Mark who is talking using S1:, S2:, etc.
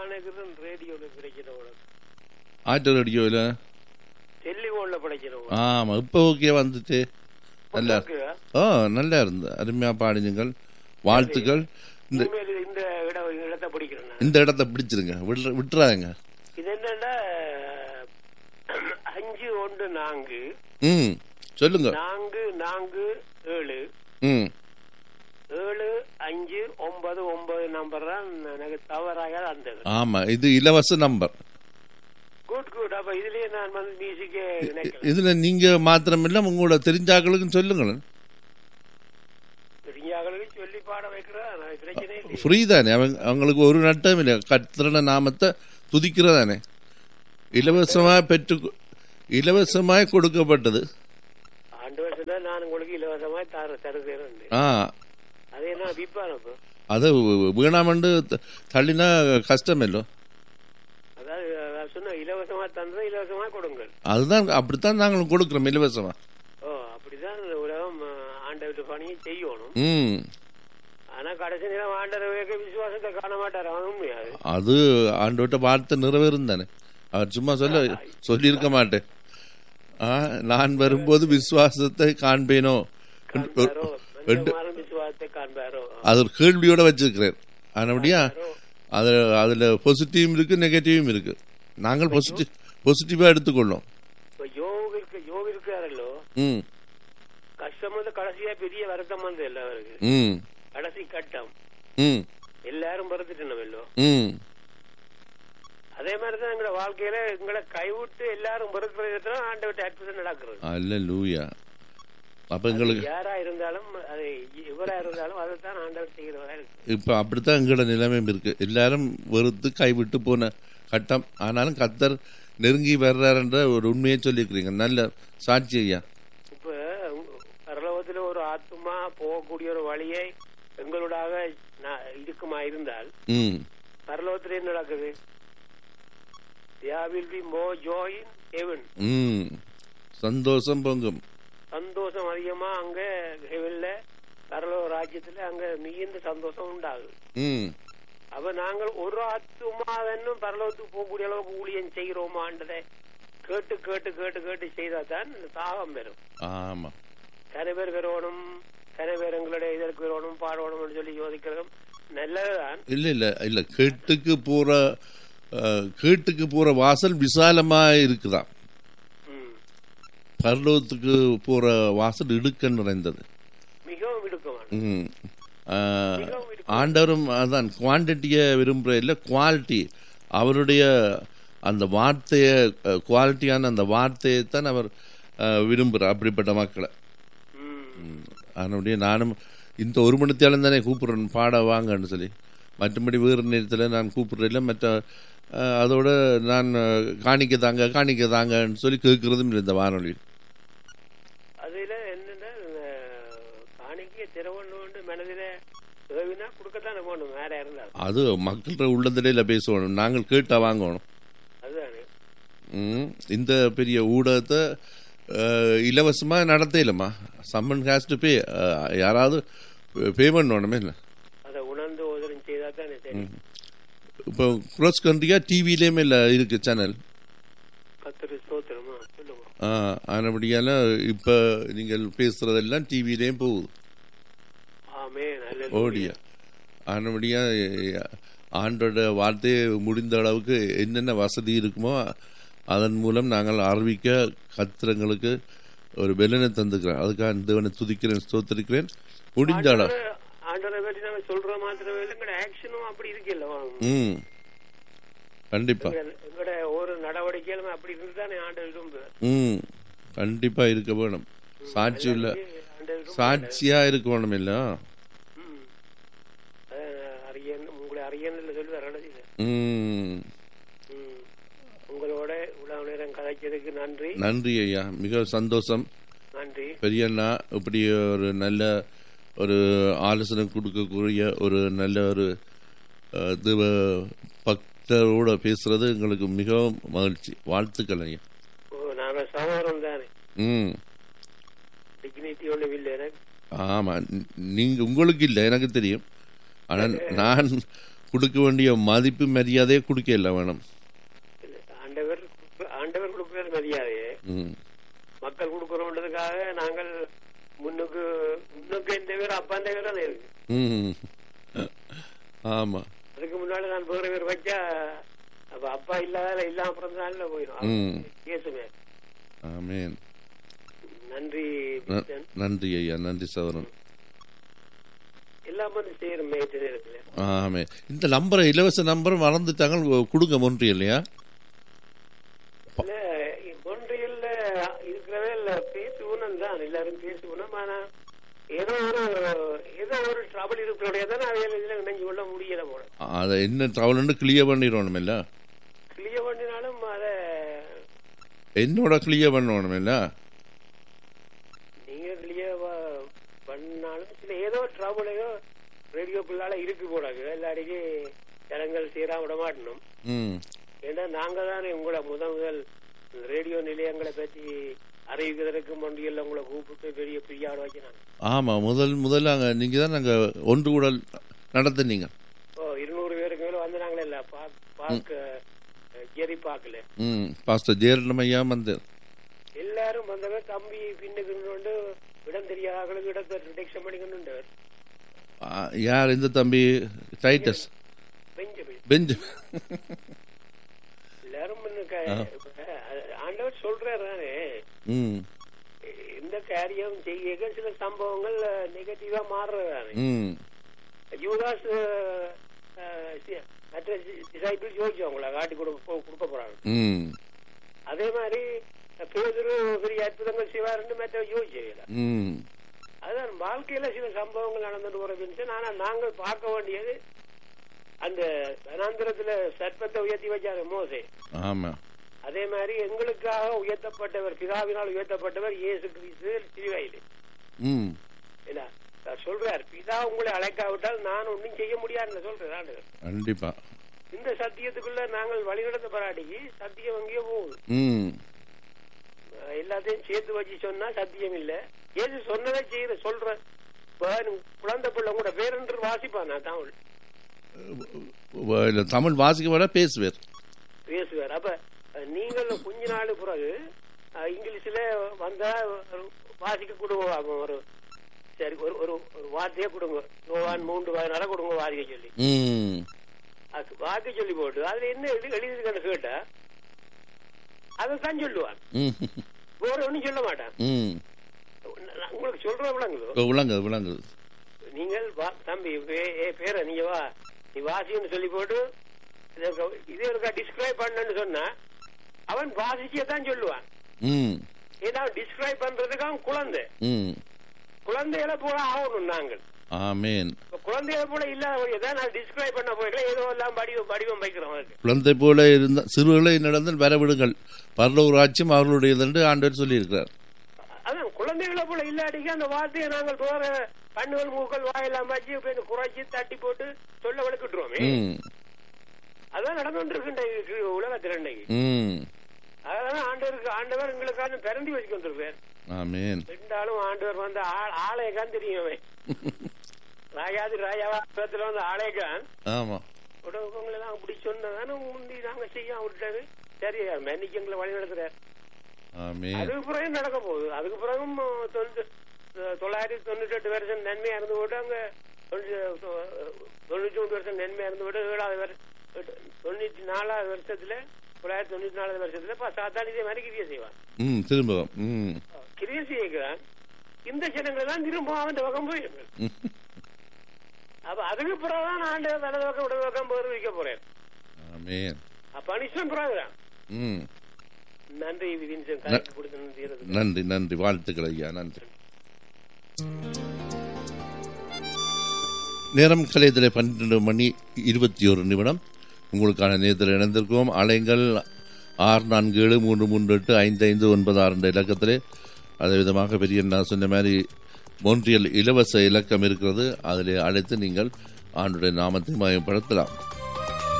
S1: நினைக்கிறேன் ரேடியோல பிரச்சனை
S2: ஆட்டோ ரேடியோவில்
S1: டெலிஃபோன்ல பிரச்சனை
S2: ஆமாம் இப்போ ஓகே வந்துட்டு நல்லா
S1: இருக்குதா?
S2: ஓ நல்லா இருந்து அருமையாக பாடினீங்கள் வாழ்த்துக்கள் இந்த
S1: உண்மையில இந்த இட இடத்தை பிடிக்கிறேன் நான்.
S2: இந்த இடத்த பிடிச்சிருங்க விட்ற விட்டுறாங்க
S1: இது என்னன்னா அஞ்சு ஒன்று நான்கு
S2: ம் சொல்லுங்க
S1: நான்கு நான்கு ஏழு
S2: ம்
S1: ஏழு அஞ்சு ஒன்பது ஒன்பது நம்பர் தான் எனக்கு தவறாக அந்த
S2: ஆமாம் இது இலவச நம்பர்
S1: குட் குட் அப்ப இதுலயே நான் வந்து மியூசிக்கே நினைக்கிறேன்
S2: இதில் நீங்கள் மாத்திரமில்ல உங்களோட தெரிஞ்சாக்களுக்கும் சொல்லுங்களேன்
S1: பெரியாங்களுக்கு சொல்லி பாட வைக்கிறேன் அது பிரச்சனை இல்லை
S2: ஃப்ரீ தானே அவங்க அவங்களுக்கு ஒரு நட்டம் இல்லை கத்திரன நாமத்தை துதிக்கிறதானே இலவசமாக பெற்று இலவசமாய் கொடுக்கப்பட்டது
S1: ஆண்டு வருஷம் நான் உங்களுக்கு இலவசமாய் தர தருகிறேன்
S2: ஆ
S1: அது என்ன விற்பான் அப்போ
S2: அது வீணாமண்டு த- தள்ளினா கஷ்டமில்லோ
S1: அதாவது நான் சொன்ன இலவசமா தந்ததை இலவசமா கொடுங்கள்
S2: அதுதான் அப்படித்தான் நாங்களும் கொடுக்குறோம் இலவசமா
S1: ஓ அப்படிதான் இந்த உலகம் ஆண்டவர் பணியை செய்யணும்
S2: ம்
S1: ஆனா கடைசி நேரம் ஆண்டவர் விசுவாசத்தை காண மாட்டார் அவன் உண்மையாது
S2: அது ஆண்டோட்ட வார்த்தை நிறைவேறும் தானே அவர் சும்மா சொல்ல சொல்லியிருக்க மாட்டேன் ஆ நான் வரும்போது விசுவாசத்தை காண்பேனோ
S1: காண்பாரோ மனிதமாரும் விசுவாசத்தை காண்பாரோ
S2: அது ஒரு கேள்வியோட வச்சிருக்கிறேன் ஆனபடியா அது அதுல பாசிட்டிவும் இருக்கு நெகட்டிவும் இருக்கு நாங்கள் பாசிட்டிவ் பாசிட்டிவா எடுத்துக்கொள்ளோம்
S1: இப்ப யோக இருக்கு யோக இருக்காரல்லோ
S2: ம்
S1: கஷ்டம் வந்து கடைசியா பெரிய வருத்தம் வந்து எல்லாருக்கு
S2: ம்
S1: கடைசி கட்டம்
S2: ம்
S1: எல்லாரும் பறந்துட்டோமல்லோ
S2: ம்
S1: அதே மாதிரிதான் எங்களோட வாழ்க்கையில எங்களை கைவிட்டு எல்லாரும் பொறுக்கிறது ஆண்டவர்கிட்ட அற்புதம் நடக்கிறது
S2: அல்ல லூயா அப்ப எங்களுக்கு
S1: யாரா இருந்தாலும் அது இவரா இருந்தாலும் அதைத்தான் ஆண்டவர் செய்கிறவரா இருக்கு
S2: இப்ப அப்படித்தான் எங்களோட நிலைமையும் இருக்கு எல்லாரும் வெறுத்து கைவிட்டு போன கட்டம் ஆனாலும் கத்தர் நெருங்கி வர்றாருன்ற ஒரு உண்மையை சொல்லியிருக்கிறீங்க நல்ல சாட்சி ஐயா
S1: இப்ப பரலோகத்துல ஒரு ஆத்மா போகக்கூடிய ஒரு வழியை எங்களோடாக நா- இருக்குமா இருந்தால்
S2: ம்
S1: பரலோகத்துல என்ன நடக்குது there will be more joy in heaven
S2: ம் சந்தோஷம் பொங்கும்
S1: சந்தோஷம் அதிகமா அங்க ஹெவன்ல பரலோக ராஜ்யத்துல அங்க மிகுந்த சந்தோஷம் உண்டாகுது
S2: ம்
S1: அப்ப நாங்கள் ஒரு ஆத்துமாவென்னும் பரலோகத்துக்கு போகக்கூடிய அளவுக்கு ஊழியம் செய்கிறோமான்றதை கேட்டு கேட்டு கேட்டு கேட்டு செய்தாதான் இந்த தாகம் வரும்
S2: ஆமா
S1: கன பேர் வரணும் கன பேர் எங்களுடைய இதற்கு வரணும் பாடணும்னு சொல்லி யோசிக்கிறதும் நல்லதுதான்
S2: இல்ல இல்ல இல்ல கேட்டுக்கு போற அஹ், கேட்டுக்கு போற வாசல் விசாலமா இருக்குதாம்
S1: ம்.
S2: பரலோகத்துக்கு போற வாசல் இடுக்க நிறைந்தது
S1: மிகவும் இடுக்கமான
S2: ம். ஆஹ்,
S1: மிகவும் இடுக்கம்.
S2: ஆண்டவரும் அதான் குவான்டிட்டியை விரும்புற இல்ல குவாலிட்டி அவருடைய அந்த வார்த்தைய குவாலிட்டியான அந்த வார்த்தையை தான் அவர் அஹ், விரும்புறார் அப்படிப்பட்ட மக்களை
S1: ம்.
S2: அதனுடைய நானும் இந்த ஒரு மணித்தாலும் தானே கூப்பிடுறேன் பாட வாங்கன்னு சொல்லி மற்றபடி வேறு நேரத்தில் நான் கூப்பிடுறதில்ல மற்ற அஹ், அதோட நான் அஹ், காணிக்க தாங்க காணிக்க தாங்கன்னு சொல்லி கேட்கறதும் இல்லை இந்த வானொலியில்
S1: அதுல என்னன்னா அஹ், காணிக்கைய திறவண்ணு மனதில ஏவினா கொடுக்கத்தானே போகணும் வேற இருந்தாலும்
S2: அது மக்கள்கிட்ட உள்ளதிலே பேசணும் நாங்கள் கேட்டா வாங்கணும்
S1: அதுதானே
S2: ம், இந்த பெரிய ஊடகத்தை அஹ், இலவசமா நடத்தையிலம்மா சம்மன் ஹேஸ் டு பே யாராவது பே பண்ணணுமே இல்லை
S1: அதை உணர்ந்து ஓதனம் செய்தா தானே சரி
S2: இப்போ க்ரோஸ் கண்ட்ரியா டிவிலேயுமே இல்லை இருக்கு சேனல்
S1: கத்திரி ஸ்தோத்திரமா சொல்லுங்க
S2: ஆனபடியால இப்போ நீங்கள் பேசுறதெல்லாம் டிவிலேயும் போகுது
S1: ஆமே நல்ல
S2: ஓடியா ஆனபடியா ஆண்டோட வார்த்தையை முடிந்த அளவுக்கு என்னென்ன வசதி இருக்குமோ அதன் மூலம் நாங்கள் அறிவிக்க கத்திரங்களுக்கு ஒரு பெலனை தந்துக்கிறேன் அதுக்காக தேவனை துதிக்கிறேன் ஸ்தோத்திரிக்கிறேன் முடிந்த அளவு
S1: ஆண்டவரை பற்றி நாங்க சொல்ற மாத்திரமே இல்லை எங்களோட ஆக்ஷனும் அப்படி இருக்குல்ல
S2: ம் கண்டிப்பா
S1: எங்களோட ஒரு நடவடிக்கையிலும் அப்படி இருந்து தானே ஆண்டவர் விரும்புகிறார்
S2: ம் கண்டிப்பா இருக்க வேணும் சாட்சி உள்ள
S1: ஆண்டவர் விரும்புகிறார்.
S2: சாட்சியா இருக்க வேணும் இல்ல
S1: ம். அஹ், அரியன் உங்களை அரியன் சொல்லுவார் கடைசியில
S2: ம்
S1: ம். உங்களோட இவ்வளவு நேரம் கதைச்சதுக்கு நன்றி
S2: நன்றி ஐயா மிக சந்தோஷம்
S1: நன்றி
S2: பெரியண்ணா இப்படி ஒரு நல்ல ஒரு ஆலோசனை கொடுக்கக்கூடிய ஒரு நல்ல ஒரு அஹ், தேவ பக்தரோட பேசுறது எங்களுக்கு மிகவும் மகிழ்ச்சி வாழ்த்துக்கள் ஐயா
S1: ஓ நாங்க சகோதரம் தானே
S2: ம்
S1: டிக்னிட்டி ஒன்றும் இல்லை எனக்கு
S2: ஆமா ந- நீங்க உங்களுக்கு இல்லை எனக்கு தெரியும் ஆனால் நான் கொடுக்க வேண்டிய மதிப்பு மரியாதையை கொடுக்க இல்லை வேணும்
S1: ஆண்டவர் ஆண்டவர் கொடுக்கிற மரியாதையே
S2: ம்
S1: மக்கள் கொடுக்கறோன்றதுக்காக நாங்கள் முன்னுக்கு முன்னுக்கு இந்த பேர் அப்பா இந்த பேர் தான் இருக்கு
S2: ம் ஆமா
S1: அதுக்கு முன்னாடி நான் வேற பேர் வச்சா அப்ப அப்பா இல்லாத இல்லாம பிறந்தனால போயிடும்
S2: ம்.
S1: இயேசுமே
S2: ஆமேன்
S1: நன்றி
S2: ந-
S1: பிச்சன்.
S2: நன்றி ஐயா நன்றி சவரன்
S1: எல்லாம் வந்து செய்யறோம் மேய்ச்சல் நேரத்துல
S2: ஆமே இந்த நம்பரை இலவச நம்பர் மறந்துட்டாங்க கொடுங்க ஒன்று இல்லையா
S1: இல்ல ஒன்றியல்ல இருக்கிறவே இல்ல பேசுவோம் தான் எல்லாரும் பேசுவோம் ஆனா ஏதோ ஒரு ஏதோ ஒரு ட்ரபிள் இருக்கிறோடைய தான் அவையில இதுல இணைஞ்சு கொள்ள முடியல போல
S2: அதை என்ன ட்ராவல்னு கிளியர் பண்ணிடணும் இல்ல
S1: கிளியர் பண்ணினாலும் அத
S2: என்னோட கிளியர் பண்ணணும் இல்ல
S1: நீங்க கிளியர் பண்ணாலும் சில ஏதோ ட்ரபிளையோ ரேடியோக்குள்ளால இருக்கு போடாது எல்லாடிக்கு ஜனங்கள் சீரா விட மாட்டணும்
S2: ம்
S1: ஏன்னா நாங்க தானே உங்களை முதல் முதல் ரேடியோ நிலையங்களை பற்றி அறிவிக்கிறதுக்கு மொண்டியல்ல உங்களை கூப்பிட்டு பெரிய பிரியாடு வைக்கிறாங்க
S2: ஆமா முதல் முதல்ல அங்க நீங்க தான் நாங்க ஒன்று கூட நடத்துனீங்க
S1: ஓ இருநூறு பேருக்கு மேல வந்து நாங்களே இல்ல பாக் பாக்க ஜெரி பாக்கல
S2: ம் பாஸ்டர் ஜெயரட்னம் ஐயா வந்து
S1: எல்லாரும் வந்தவங்க தம்பி பின்னுக்கு கொண்டு இடம் தெரியாதவர்களுக்கு இடத்தை ரிடக்ஷன் பண்ணி கொண்டு
S2: ஆ, யார் இந்த தம்பி டைட்டஸ்
S1: பெஞ்சமின்
S2: பெஞ்சு
S1: எல்லாரும் முன்ன க- அஹ் ஆண்டவர் சொல்றாரு தானே
S2: ம்
S1: இந்த காரியம் செய்ய சில சம்பவங்கள் நெகட்டிவா மாறுறது தானே
S2: ம்
S1: யூதாஸ் அஹ், அஹ், சி- மற்ற டிசைபிள் யோசிச்சு அவங்கள காட்டி கொடுக்க கொடுக்க போறாங்க
S2: ம்
S1: அதே மாதிரி பேதரு பெரிய அற்புதங்கள் செய்வாருன்னு மற்ற யோசிச்சு
S2: ம்
S1: அதான் வாழ்க்கையில சில சம்பவங்கள் நடந்துட்டு போறது ஆனா நாங்கள் பார்க்க வேண்டியது அந்த வனாந்திரத்துல சர்ப்பத்தை உயர்த்தி வச்சாரு மோசே
S2: ஆமா
S1: அதே மாதிரி எங்களுக்காக உயர்த்தப்பட்டவர் பிதாவினால் உயர்த்தப்பட்டவர் இயேசு கிறிஸ்து சிலுவையில்
S2: ம்
S1: என்ன அவர் சொல்றார் பிதா உங்களை அழைக்காவிட்டால் நான் ஒன்றும் செய்ய முடியாதுன்னு சொல்றேன் ஆண்டவர்.
S2: கண்டிப்பா
S1: இந்த சத்தியத்துக்குள்ள நாங்கள் வழிநடத்த பராட்டிக்கு சத்தியம் எங்கேயோ போகுது
S2: ம்
S1: அஹ் எல்லாத்தையும் சேர்த்து வச்சு சொன்னா சத்தியம் இல்ல ஏது சொன்னதை செய்யற சொல்ற இப்ப குழந்தை பிள்ளை கூட பேரென்று வாசிப்பான் நான் தமிழ்
S2: வ- இல்ல, தமிழ் வாசிக்க விட பேசுவார்
S1: பேசுவார் அப்ப அஹ், நீங்கள் கொஞ்ச நாள் பிறகு அஹ், இங்கிலீஷ்ல வந்தா ஒரு வாசிக்க கொடுங்க ஒரு சரி ஒரு ஒரு ஒரு வார்த்தையே கொடுங்க நோவான் மூன்று பதினாறு கொடுங்க வாசிக்க சொல்லி
S2: ம்
S1: அது வாக்கு சொல்லி போட்டு அதுல என்ன எழுதி எழுதிருக்கன்னு கேட்டா அதைத்தான் சொல்லுவான்
S2: ம்
S1: வேற ஒண்ணும் சொல்ல மாட்டான்
S2: ம்
S1: நான் உங்களுக்கு சொல்ற விளங்குதோ
S2: விளங்குது விளங்குது
S1: நீங்கள் வா தம்பி வே- ஏ பேர நீங்க வா நீ வாசின்னு சொல்லி போட்டு இதை இருக்க- இதே இருக்கா டிஸ்கிரைப் பண்ணன்னு சொன்னா அவன் வாசிச்சே தான் சொல்லுவான்
S2: ம்
S1: ஏன்னா டிஸ்கிரைப் பண்றதுக்கு அவன் குழந்தை
S2: ம்
S1: குழந்தைகளை போல ஆகணும் நாங்கள்
S2: ஆமேன்
S1: இப்ப குழந்தைகளை போல இல்லாத தான் நான் டிஸ்கிரைப் பண்ண போயிடல ஏதோ எல்லாம் வடிவம் வடிவம் வைக்கிறோம் அதுக்கு
S2: குழந்தை போல இருந்த சிறுகளை நடந்து வரவிடுங்கள் பரலூர் ராட்சியம் அவர்களுடையது என்று ஆண்டவர் சொல்லியிருக்கிறார்
S1: அதான் குழந்தைகளை போல இல்லாட்டிக்கு அந்த வார்த்தையை நாங்கள் வேற கண்ணுகள் மூக்கள் வாயெல்லாம் வச்சு இப்ப இந்த குறைச்சி தட்டி போட்டு சொல்ல வளர்க்கிட்டுருவோமே
S2: ம்
S1: அதான் நடந்து கொண்டிருக்கின்ற உலகத்தில் இன்னைக்கு
S2: ம்
S1: அதான் ஆண்டவருக்கு ஆண்டவர் எங்களுக்கான பிறந்தி வச்சு கொண்டிருப்பார்
S2: ஆமேன்
S1: ரெண்டாலும் ஆண்டவர் வந்து ஆ- ஆலயக்கான் தெரியும் அவன் ராஜாதி ராஜாவா இடத்துல வந்து ஆலயக்கான்
S2: ஆமா
S1: உடவுங்களை தான் அப்படி சொன்னதானே முந்தி நாங்க செய்ய விட்டாரு சரி மன்னிக்கு எங்களை வழி நடத்துறாரு
S2: ஆமேன்
S1: அதுக்கு பிறகு நடக்க போகுது அதுக்கு பிறகும் தொண்ணூத்தி தொள்ளாயிரத்தி தொண்ணூத்தி எட்டு வருஷம் நன்மையா இருந்து போட்டு அங்க தொண்ணூத்தி தொண்ணூத்தி மூணு வருஷம் நன்மையா இருந்து போட்டு ஏழாவது வருஷம் தொண்ணூத்தி நாலாவது வருஷத்துல தொள்ளாயிரத்தி தொண்ணூத்தி நாலாவது வருஷத்துல பா சாத்தாடி இதே மாதிரி கிரியை செய்வான்
S2: ம் திரும்பவும் ம்
S1: கிரியை செய்கிறான் இந்த ஜனங்கள் தான் திரும்ப அவன் பக்கம் போயிருக்கு
S2: ம்.
S1: அப்ப அதுக்கு பிறகுதான் ஆண்டு வலது பக்கம் இடது பக்கம் போர் வைக்க போறேன்
S2: ஆமேன்
S1: பனிஷ்மெண்ட் பிறகுதான்
S2: ம்
S1: நன்றி விதின் கலைக்கு கொடுத்து நன்றி
S2: நன்றி நன்றி வாழ்த்துக்கள் ஐயா நன்றி நேரம் கலையத்தில் பன்னிரெண்டு மணி இருபத்தி ஒரு நிமிடம் உங்களுக்கான நேரத்தில் இணைந்திருக்கோம் அலைங்கள் ஆறு நான்கு ஏழு மூன்று மூன்று எட்டு ஐந்து ஐந்து ஒன்பது ஆறு என்ற இலக்கத்திலே அதே விதமாக பெரிய நான் சொன்ன மாதிரி மொன்றியல் இலவச இலக்கம் இருக்கிறது அதில் அழைத்து நீங்கள் ஆண்டுடைய நாமத்தை மயப்படுத்தலாம்